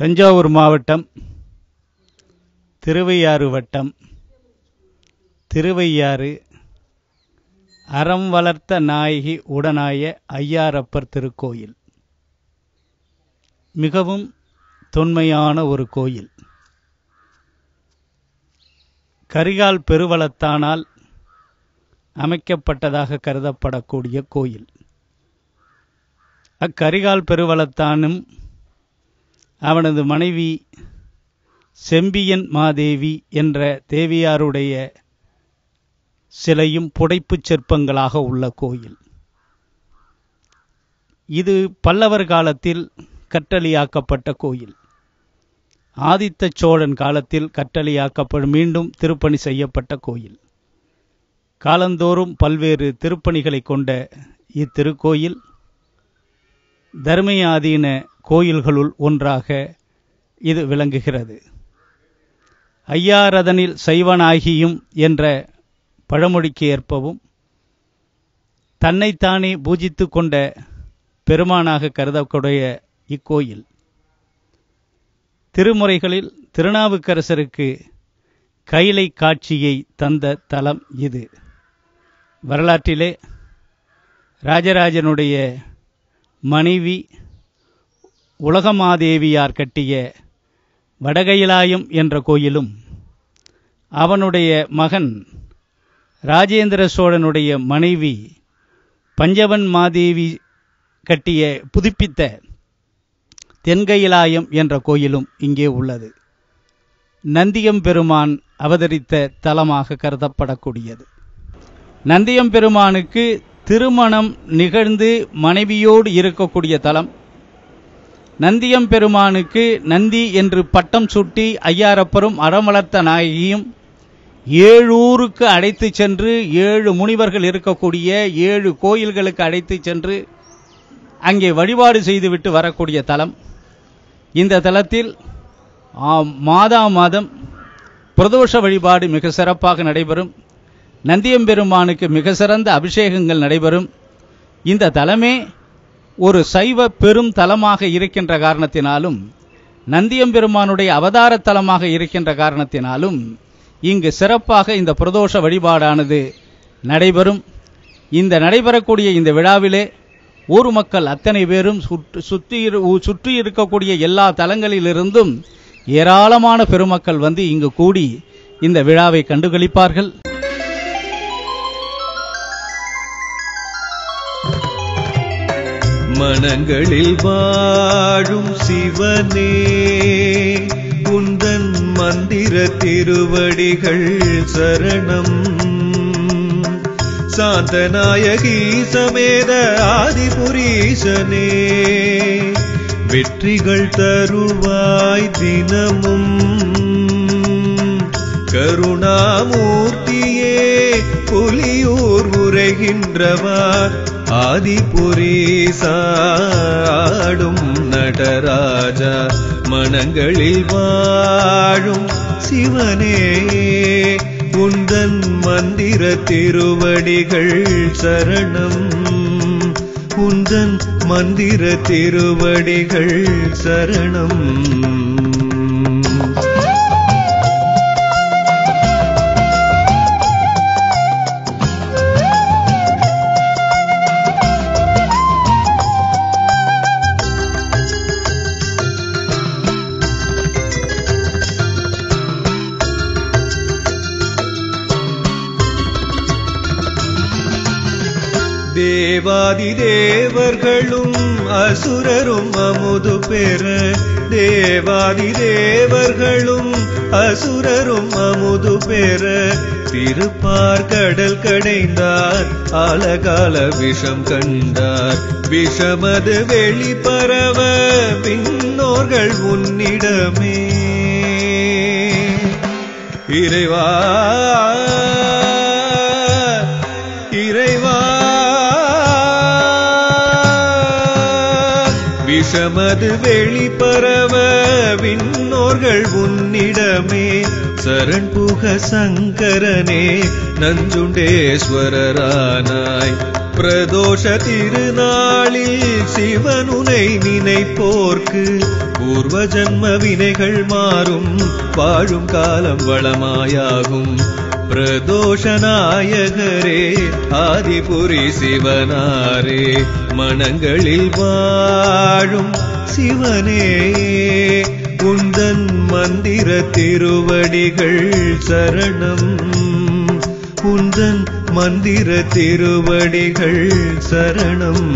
தஞ்சாவூர் மாவட்டம் திருவையாறு வட்டம் திருவையாறு அறம் வளர்த்த நாயகி உடனாய ஐயாரப்பர் திருக்கோயில் மிகவும் தொன்மையான ஒரு கோயில் கரிகால் பெருவளத்தானால் அமைக்கப்பட்டதாக கருதப்படக்கூடிய கோயில் அக்கரிகால் பெருவளத்தானும் அவனது மனைவி செம்பியன் மாதேவி என்ற தேவியாருடைய சிலையும் புடைப்புச் சிற்பங்களாக உள்ள கோயில் இது பல்லவர் காலத்தில் கட்டளியாக்கப்பட்ட கோயில் ஆதித்த சோழன் காலத்தில் கட்டளையாக்கப்படும் மீண்டும் திருப்பணி செய்யப்பட்ட கோயில் காலந்தோறும் பல்வேறு திருப்பணிகளை கொண்ட இத்திருக்கோயில் தர்மயாதீன கோயில்களுள் ஒன்றாக இது விளங்குகிறது ஐயாரதனில் சைவனாகியும் என்ற பழமொழிக்கு ஏற்பவும் தன்னைத்தானே பூஜித்து கொண்ட பெருமானாக கருதக்கூடிய இக்கோயில் திருமுறைகளில் திருநாவுக்கரசருக்கு கைலை காட்சியை தந்த தலம் இது வரலாற்றிலே ராஜராஜனுடைய மனைவி உலகமாதேவியார் கட்டிய வடகைலாயம் என்ற கோயிலும் அவனுடைய மகன் ராஜேந்திர சோழனுடைய மனைவி பஞ்சவன் மாதேவி கட்டிய புதுப்பித்த தென்கையிலாயம் என்ற கோயிலும் இங்கே உள்ளது நந்தியம் பெருமான் அவதரித்த தலமாக கருதப்படக்கூடியது நந்தியம் பெருமானுக்கு திருமணம் நிகழ்ந்து மனைவியோடு இருக்கக்கூடிய தலம் நந்தியம் பெருமானுக்கு நந்தி என்று பட்டம் சுட்டி ஐயாரப்பரும் அறமளர்த்த நாயகியும் ஏழூருக்கு அழைத்து சென்று ஏழு முனிவர்கள் இருக்கக்கூடிய ஏழு கோயில்களுக்கு அழைத்து சென்று அங்கே வழிபாடு செய்துவிட்டு வரக்கூடிய தலம் இந்த தலத்தில் மாதா மாதம் பிரதோஷ வழிபாடு மிக சிறப்பாக நடைபெறும் நந்தியம்பெருமானுக்கு மிக சிறந்த அபிஷேகங்கள் நடைபெறும் இந்த தலமே ஒரு சைவ பெரும் தலமாக இருக்கின்ற காரணத்தினாலும் நந்தியம்பெருமானுடைய அவதார தலமாக இருக்கின்ற காரணத்தினாலும் இங்கு சிறப்பாக இந்த பிரதோஷ வழிபாடானது நடைபெறும் இந்த நடைபெறக்கூடிய இந்த விழாவிலே ஊர் மக்கள் அத்தனை பேரும் சுற்றி சுற்றி இருக்கக்கூடிய எல்லா தலங்களிலிருந்தும் ஏராளமான பெருமக்கள் வந்து இங்கு கூடி இந்த விழாவை கண்டுகளிப்பார்கள் மனங்களில் வாழும் சிவனே உந்தன் மந்திர திருவடிகள் சரணம் சாந்தநாயகி சமேத ஆதிபுரீசனே வெற்றிகள் தருவாய் தினமும் கருணாமூர்த்தியே புலியூர் உரைகின்றவா ஆதிபுரீசாடும் நடராஜா மனங்களில் வாழும் சிவனே உந்தன் மந்திர திருவடிகள் சரணம் உந்தன் மந்திர திருவடிகள் சரணம் தேவாதி தேவர்களும் அசுரரும் அமுது பெற தேவாதி தேவர்களும் அசுரரும் அமுது பெற திருப்பார் கடல் கடைந்தார் ஆலகால விஷம் கண்டார் விஷமது வெளிப்பரவ பின்னோர்கள் உன்னிடமே இறைவா இறைவா விஷமது வெளிப்பரவ விண்ணோர்கள் உன்னிடமே சரண் புக சங்கரனே நஞ்சுண்டேஸ்வரரானாய் பிரதோஷ திருநாளில் சிவனுனை நினைப்போர்க்கு பூர்வ ஜன்ம வினைகள் மாறும் வாழும் காலம் வளமாயாகும் பிரதோஷ நாயகரே ஆதிபுரி சிவனாரே மனங்களில் வாழும் சிவனே குந்தன் மந்திர திருவடிகள் சரணம் குந்தன் மந்திர திருவடிகள் சரணம்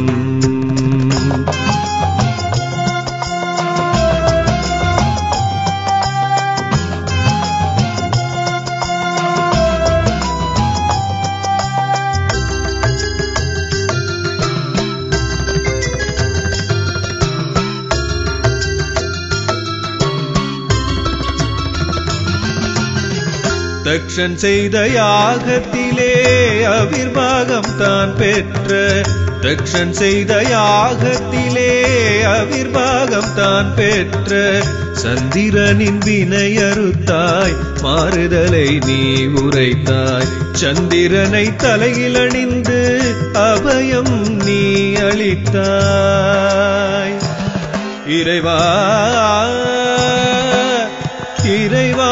தக்ஷன் செய்த யாகத்திலே அவிர்வாகம் தான் பெற்ற தக்ஷன் செய்த யாகத்திலே அவிர்வாகம் தான் பெற்ற சந்திரனின் வினையறுத்தாய் மாறுதலை நீ உரைத்தாய் சந்திரனை தலையில் அணிந்து அபயம் நீ அளித்தாய் இறைவா இறைவா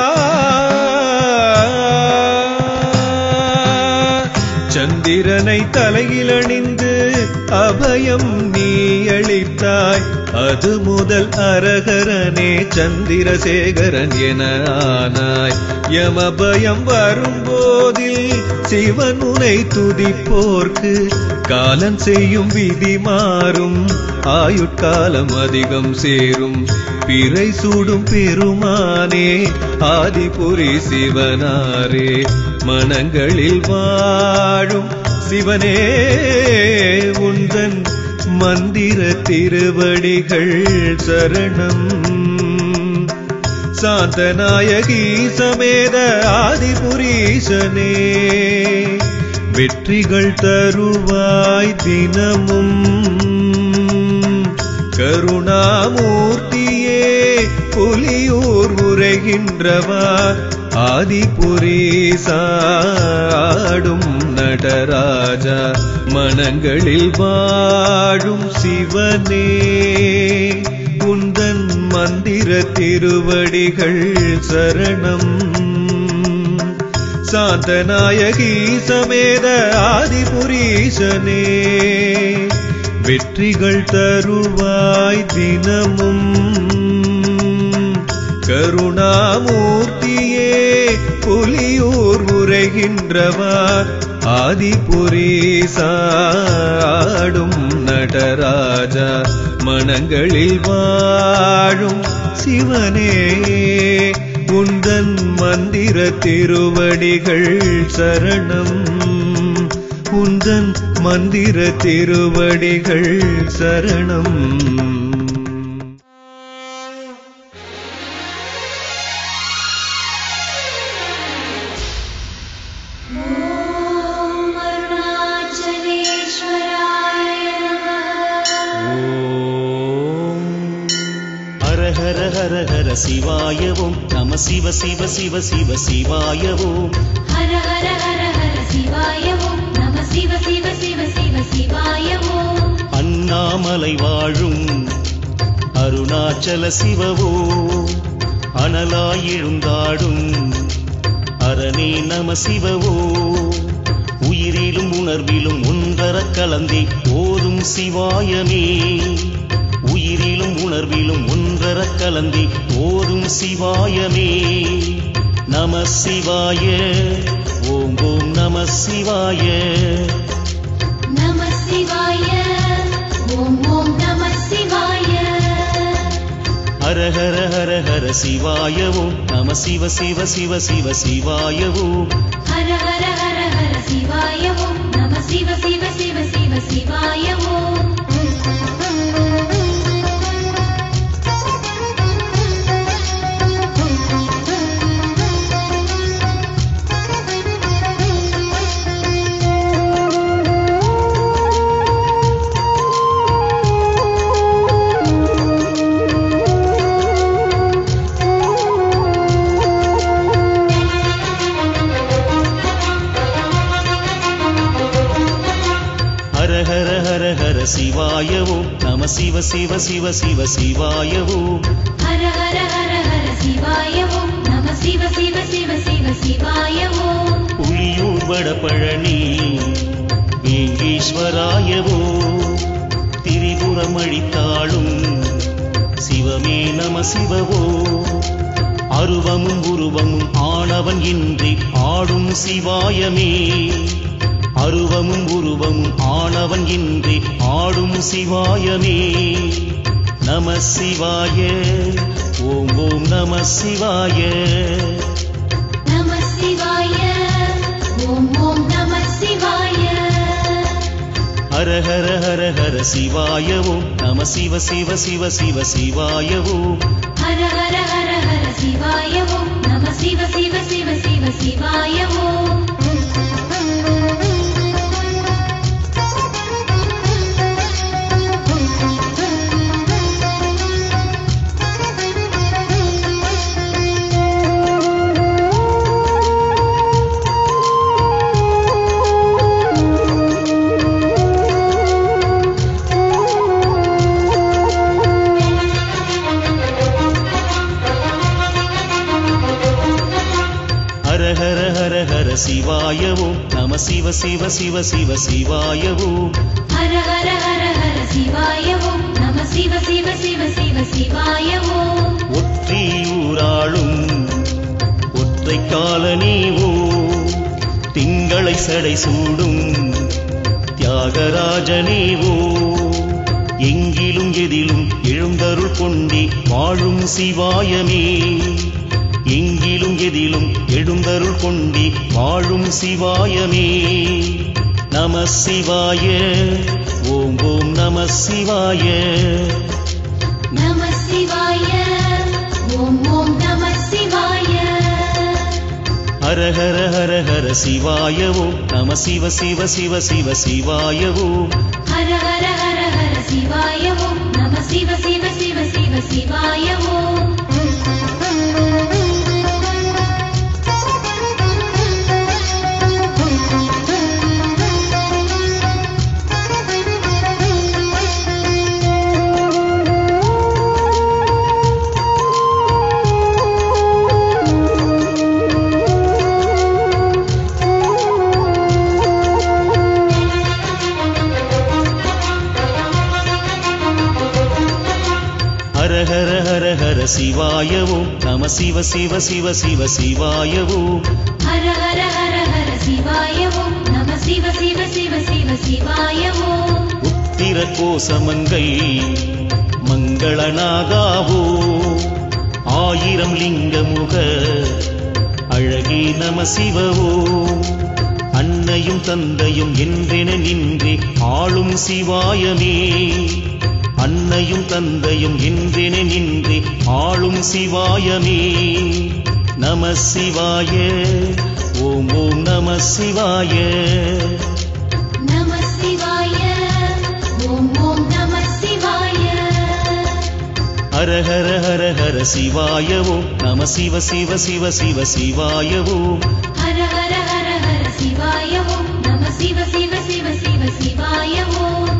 சந்திரனை தலையில் அணிந்து அபயம் நீ அளித்தாய் அது முதல் அரகரனே சந்திரசேகரன் என ஆனாய் யமபயம் வரும்போதில் சிவன் உனை துதிப்போர்க்கு காலன் செய்யும் விதி மாறும் ஆயுட்காலம் அதிகம் சேரும் பிறை சூடும் பெருமானே ஆதிபுரி சிவனாரே மனங்களில் வாழும் சிவனே உந்தன் மந்திர திருவடிகள் சரணம் சாந்தநாயகி சமேத ஆதிபுரீசனே வெற்றிகள் தருவாய் தினமும் கருணாமூர்த்தியே புலியூர் உரைகின்றவா ஆதிபுரீசாடும் நடராஜா மனங்களில் வாழும் சிவனே உந்தன் மந்திர திருவடிகள் சரணம் சாந்தநாயகி சமேத ஆதிபுரீசனே வெற்றிகள் தருவாய் தினமும் கருணாமூர்த்தியே புலியூர் உரைகின்றவா ஆதிபுரீசாடும் நடராஜா மனங்களில் வாழும் சிவனே உந்தன் மந்திர திருவடிகள் சரணம் உந்தன் மந்திர திருவடிகள் சரணம் ॐ अरुणाचलेश्वराय नमः ஹர ஹர ஹர ஹர சிவாயவும் நம சிவ சிவ சிவ சிவ சிவாயவும் हर हर हर हर शिवाय ॐ नमः शिव शिव शिव शिव शिवाय ॐ அண்ணாமலை வாழும் அருணாச்சல சிவவோ அனலாயெழுந்தாடும் அரணே நம சிவவோ உயிரிலும் உணர்விலும் ஒன்றர கலந்தே ஓதும் சிவாயமே உயிரிலும் உணர்விலும் ஒன்றர கலந்தே ஓதும் சிவாயமே நம சிவாய ஓம் ஓம் நம சிவாய नमः शिवाय ॐ ॐ नमः शिवाय ஹர ஹர ஹர ஹர சிவாயவும் நம சிவ சிவ சிவ சிவ சிவாயவும் हर हर हर हर शिवाय ॐ नमः शिव शिव शिव शिव शिवाय ॐ சிவாய ஓம் நம சிவ சிவ சிவ சிவ சிவாய ஓம் ஹர ஹர ஹர ஹர சிவாய ஓம் நம சிவ சிவ சிவ சிவ சிவாய ஓம் புலியூர் வடபழனி வேங்கீஸ்வராய ஓம் திரிபுரம் அழித்தாளும் சிவமே நம சிவவோ அருவமும் உருவமும் ஆனவன் இன்றி ஆடும் சிவாயமே அருவமும் உருவமும் ஆனவன் இன்றி ஆடும் சிவாயமே நம சிவாய ஓம் ஓம் நம சிவாய நம சிவாய ஓம் ஓம் நம சிவாய ஹர ஹர ஹர ஹர சிவாய ஓம் நம சிவ சிவ சிவ சிவ சிவாய ஓம் ஹர ஹர ஹர ஹர சிவாய ஓம் நம சிவ சிவ சிவ சிவ சிவாய ஓம் ஹர ஹர ஹர ஹர சிவாய ஓம் நம சிவ சிவ சிவ சிவ சிவாய ஓம் ஹர ஹர ஹர ஹர சிவாய ஓம் நம சிவ சிவ சிவ சிவ சிவாய ஓம் ஒற்றியூராளும் ஒற்றை கால நீவோ திங்களை சடை சூடும் தியாகராஜ நீவோ எங்கிலும் எதிலும் எழுந்தருள் கொண்டி வாழும் சிவாயமே எங்கிலும் எதிலும் எழுந்தருள் கொண்டி வாழும் சிவாயமே நம சிவாய ஓம் ஓம் நம சிவாய நம சிவாய ஓம் ஓம் நம சிவாய ஹர ஹர ஹர ஹர சிவாய ஓம் நம சிவ சிவ சிவ சிவ சிவாய ஓம் ஹர ஹர ஹர ஹர சிவாய ஓம் நம சிவ சிவ சிவ சிவ சிவாய ஓம் ஹர ஹர ஹர ஹர சிவாய ஓம் நம சிவ சிவ சிவ சிவ சிவாய ஓம் ஹர ஹர ஹர ஹர சிவாய ஓம் நம சிவ சிவ சிவ சிவ சிவாய ஓம் உத்திர கோசமங்கை மங்களநாகாவோ ஆயிரம் லிங்கமுக அழகே நம சிவவோ அன்னையும் தந்தையும் என்றென நின்றே ஆளும் சிவாயமே அன்னையும் தந்தையும் என்றென நின்றே ஆளும் சிவாயமே நம சிவாய ஓம் ஓம் நம சிவாய நம சிவாய ஓம் ஓம் நம சிவாய ஹர ஹர ஹர ஹர சிவாய ஓம் நம சிவ சிவ சிவ சிவ சிவாய ஓம் ஹர ஹர ஹர ஹர சிவாய ஓம் நம சிவ சிவ சிவ சிவ சிவாய ஓம்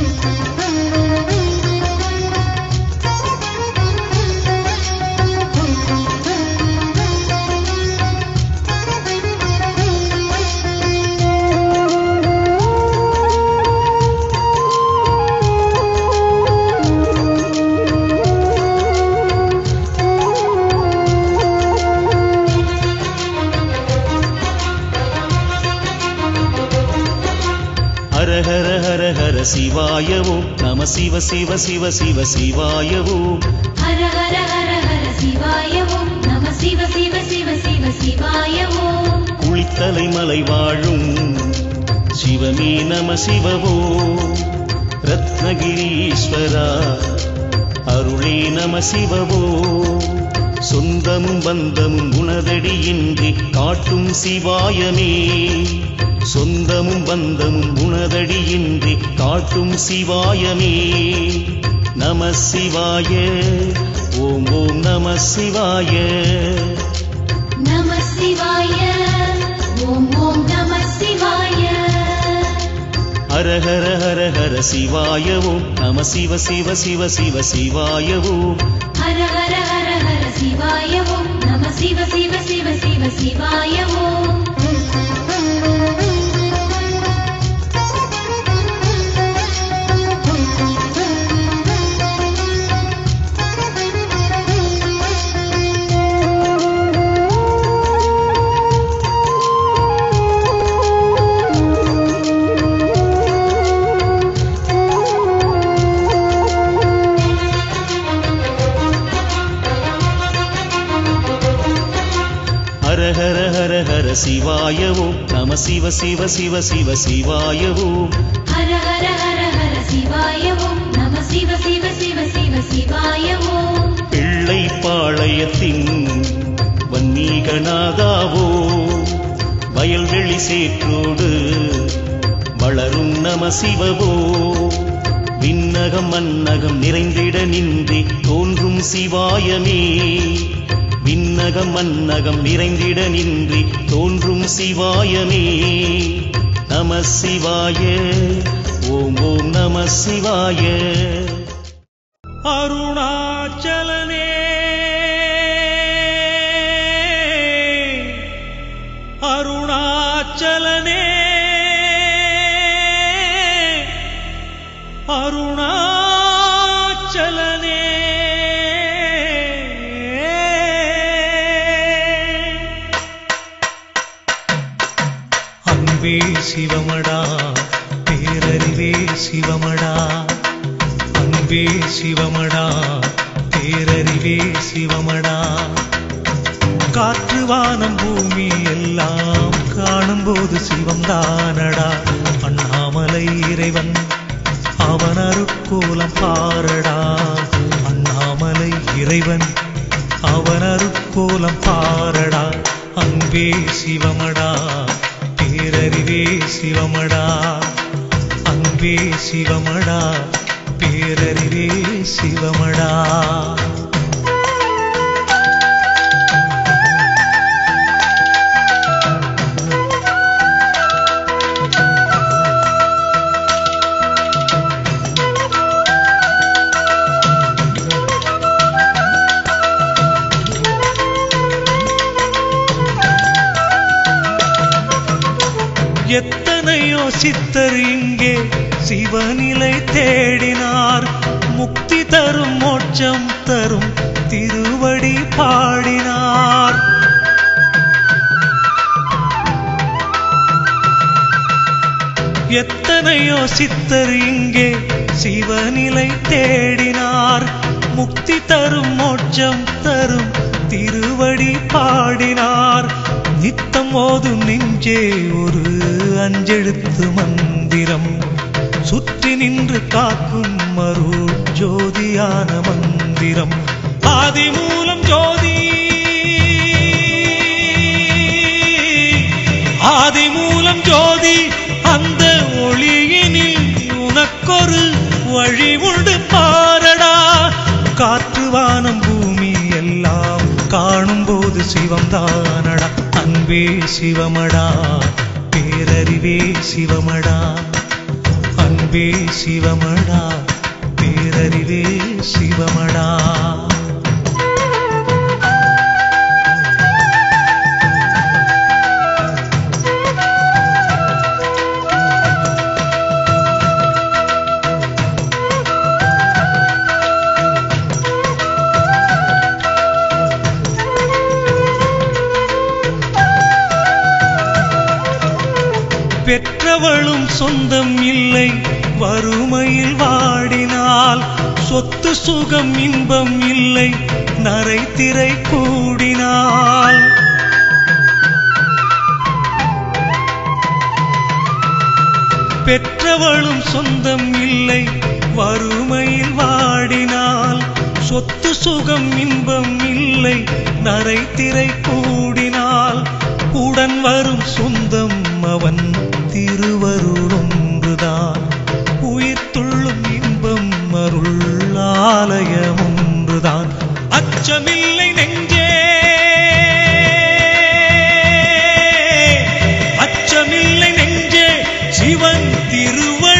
ஹர ஹர ஹர ஹர சிவாய ஓம் நம சிவ சிவ சிவ சிவ சிவாய ஓம் ஹர ஹர ஹர ஹர சிவாய ஓம் நம சிவ சிவ சிவ சிவ சிவாய ஓம் குளித்தலை மலை வாழும் சிவமே நம சிவவோ ரத்னகிரீஸ்வரா அருளே நம சிவவோ சொந்தமும் பந்தமும் உனதடியின்றி காட்டும் சிவாயமே சொந்தமும் பந்தமும் உனதடியின்றி காட்டும் சிவாயமே நம சிவாய ஓம் ஓம் நம சிவாய நம சிவாய ஓம் ஓம் நம சிவாய ஹர ஹர ஹர ஹர சிவாய ஓம் நம சிவ சிவ சிவ சிவ சிவாய ஓம் ஹர ஹர ஹர ஹர சிவாய ஓம் நம சிவ சிவ சிவ சிவ சிவாய ஓம் ஹர ஹர ஹர ஹர சிவாய ஓம் நம சிவ சிவ சிவ சிவ சிவாய ஓம் ஹர ஹர ஹர ஹர சிவாய ஓம் நம சிவ சிவ சிவ சிவ சிவாய ஓம் பிள்ளை பாளையத்தின் வன்னீகநாதாவோ வயல்வெளி சேற்றோடு வளரும் நம சிவவோ விண்ணகம் மன்னகம் நிறைந்திட நின்றி தோன்றும் சிவாயமே விண்ணகம் மன்னகம் நிறைந்திட நின்றி தோன்றும் சிவாயமே நம சிவாய ஓம் ஓம் நம சிவாய அருணாச்சலனே அருணாச்சலனே அருணாச்சலனே அன்பே சிவமடா பேரறிவே சிவமடா அன்பே சிவமடா பேரறிவே சிவமடா காற்று வானம் பூமி எல்லாம் காணும்போது சிவம் தானடா அண்ணாமலை இறைவன் அவன் அருக்கோலம் பாரடா அண்ணாமலை இறைவன் அவன் அருக்கோலம் பாரடா அன்பே சிவமடா பேரறிவே சிவமடா அன்பே சிவமடா பேரறிவே சிவமடா எத்தனையோ சித்தர் இங்கே சிவநிலை தேடினார் முக்தி தரும் மோட்சம் தரும் திருவடி பாடினார் எத்தனையோ சித்தர் இங்கே சிவநிலை தேடினார் முக்தி தரும் மோட்சம் தரும் திருவடி பாடினார் நித்தம் ஓதும் நெஞ்சே ஒரு அஞ்செழுத்து மந்திரம் சுற்றி நின்று காக்கும் மருள் ஜோதியான மந்திரம் ஆதி மூலம் ஜோதி ஆதி மூலம் ஜோதி அந்த ஒளியினில் உனக்கொரு வழி உண்டு பாரடா காற்று வானம் பூமி எல்லாம் காணும்போது சிவம் தானடா அன்பே சிவமடா பேரறிவே சிவமடா அன்பே சிவமடா பேரறிவே சிவமடா பெற்றவளும் சொந்தம் இல்லை வறுமையில் வாடினால் சொத்து சுகம் இன்பம் இல்லை நரை திரை கூடினால் பெற்றவளும் சொந்தம் இல்லை வறுமையில் வாடினால் சொத்து சுகம் இன்பம் இல்லை நரை திரை கூடினால் உடன் வரும் சொந்தம் அவன் திருவருளொன்றுதான் உயிர் துள்ளும் இன்பம் அருள் ஆலயம் ஒன்றுதான் அச்சமில்லை நெஞ்சே அச்சமில்லை நெஞ்சே சிவன் திருவடி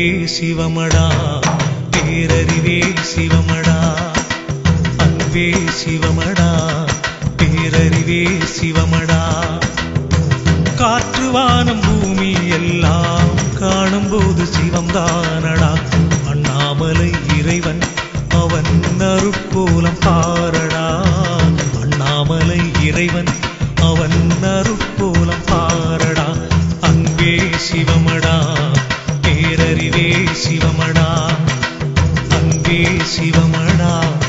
சிவமடா பேரறிவே சிவமடா அன்பே சிவமடா பேரறிவே சிவமடா காற்று வானம் பூமி எல்லாம் காணும்போது சிவம்தானடா அண்ணாமலை இறைவன் அவன் அருட்கோலம் பாரடா அண்ணாமலை இறைவன் அவன் அருட்கோலம் பாரடா அன்பே சிவமடா பேரறிவே சிவமடா அன்பே சிவமடா